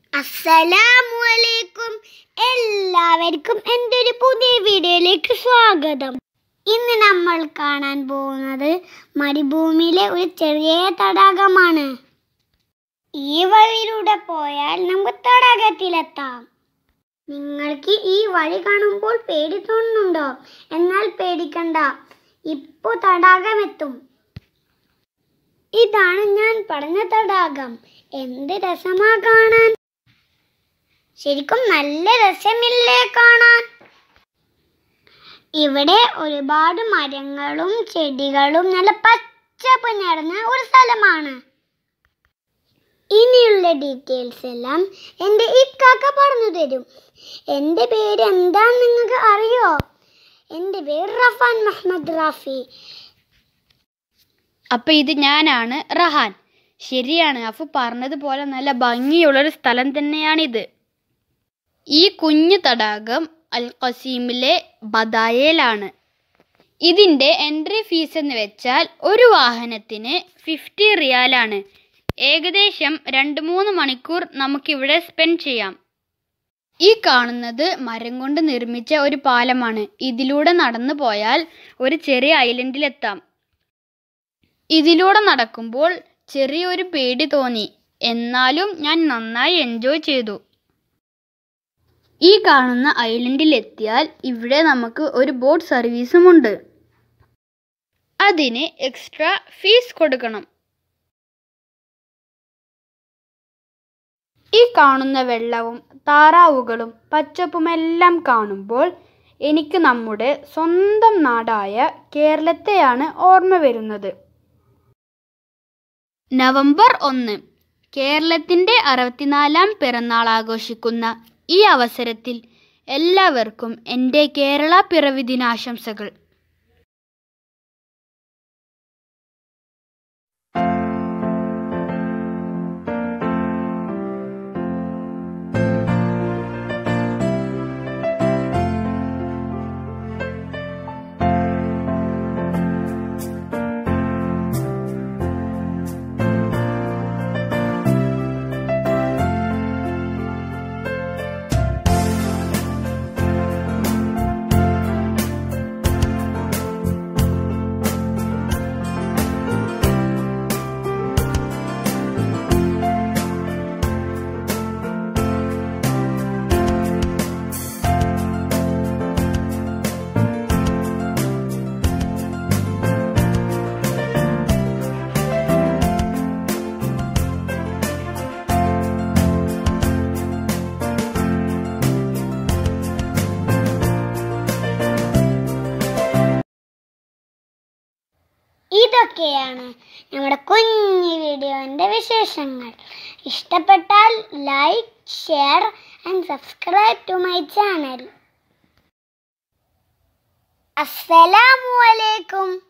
അസ്സലാമു അലൈക്കും എല്ലാവർക്കും എൻ്റെ ഒരു പുതിയ വീഡിയോയിലേക്ക് സ്വാഗതം ഇന്ന് നമ്മൾ കാണാൻ പോകുന്നത് മരുഭൂമിയിലെ ഒരു ചെറിയ തടാകമാണ് ഈ വഴിയിലൂടെ പോയാൽ നമുക്ക് തടാകത്തിലെത്താം നിങ്ങൾക്ക് ഈ വഴി കാണുമ്പോൾ പേടി തോന്നുന്നുണ്ടോ എന്നാൽ പേടിക്കണ്ട ഇപ്പോൾ തടാകമെത്തും ഇതാണ് ഞാൻ പറഞ്ഞ തടാകം എന്ത് രസമാ കാണാൻ ശരിക്കും നല്ല രസമില്ലേ കാണാൻ ഇവിടെ ഒരുപാട് മരങ്ങളും ചെടികളും നല്ല പച്ചപ്പ് നിറഞ്ഞ ഒരു സ്ഥലമാണ് ഇനിയുള്ള ഡീറ്റെയിൽസ് എല്ലാം എൻ്റെ ഇക്കാക്ക പറഞ്ഞു തരും എൻ്റെ പേര് എന്താന്ന് നിങ്ങൾക്ക് അറിയോ എൻ്റെ പേര് റഫാൻ മുഹമ്മദ് റാഫി അപ്പൊ ഇത് ഞാനാണ് റഹാൻ ശരിയാണ് അഫു പറഞ്ഞതുപോലെ നല്ല ഭംഗിയുള്ളൊരു സ്ഥലം തന്നെയാണിത് ഈ കുഞ്ഞു തടാകം അൽ ഖസീമിലെ ബദായയിലാണ് ഇതിൻ്റെ എൻട്രി ഫീസ് എന്ന് വെച്ചാൽ ഒരു വാഹനത്തിന് ഫിഫ്റ്റി റിയാലാണ് ഏകദേശം രണ്ട് മൂന്ന് മണിക്കൂർ നമുക്കിവിടെ സ്പെൻഡ് ചെയ്യാം ഈ കാണുന്നത് മരം കൊണ്ട് നിർമ്മിച്ച ഒരു പാലമാണ് ഇതിലൂടെ നടന്നു പോയാൽ ഒരു ചെറിയ ഐലൻഡിലെത്താം ഇതിലൂടെ നടക്കുമ്പോൾ ചെറിയൊരു പേടി തോന്നി എന്നാലും ഞാൻ നന്നായി എൻജോയ് ചെയ്തു ഈ കാണുന്ന ഐലൻഡിലെത്തിയാൽ ഇവിടെ നമുക്ക് ഒരു ബോട്ട് സർവീസുമുണ്ട് അതിന് എക്സ്ട്രാ ഫീസ് കൊടുക്കണം ഈ കാണുന്ന വെള്ളവും താറാവുകളും പച്ചപ്പുമെല്ലാം കാണുമ്പോൾ എനിക്ക് നമ്മുടെ സ്വന്തം നാടായ കേരളത്തെയാണ് ഓർമ്മ വരുന്നത് നവംബർ ഒന്ന് കേരളത്തിൻ്റെ അറുപത്തിനാലാം പിറന്നാൾ ആഘോഷിക്കുന്ന ഈ അവസരത്തിൽ എല്ലാവർക്കും എൻ്റെ കേരള പിറവി ദിനാശംസകൾ ഇതൊക്കെയാണ് നമ്മുടെ കുഞ്ഞു വീഡിയോൻ്റെ വിശേഷങ്ങൾ ഇഷ്ടപ്പെട്ടാൽ like share and subscribe to my channel അസ്സലാമു അലൈക്കും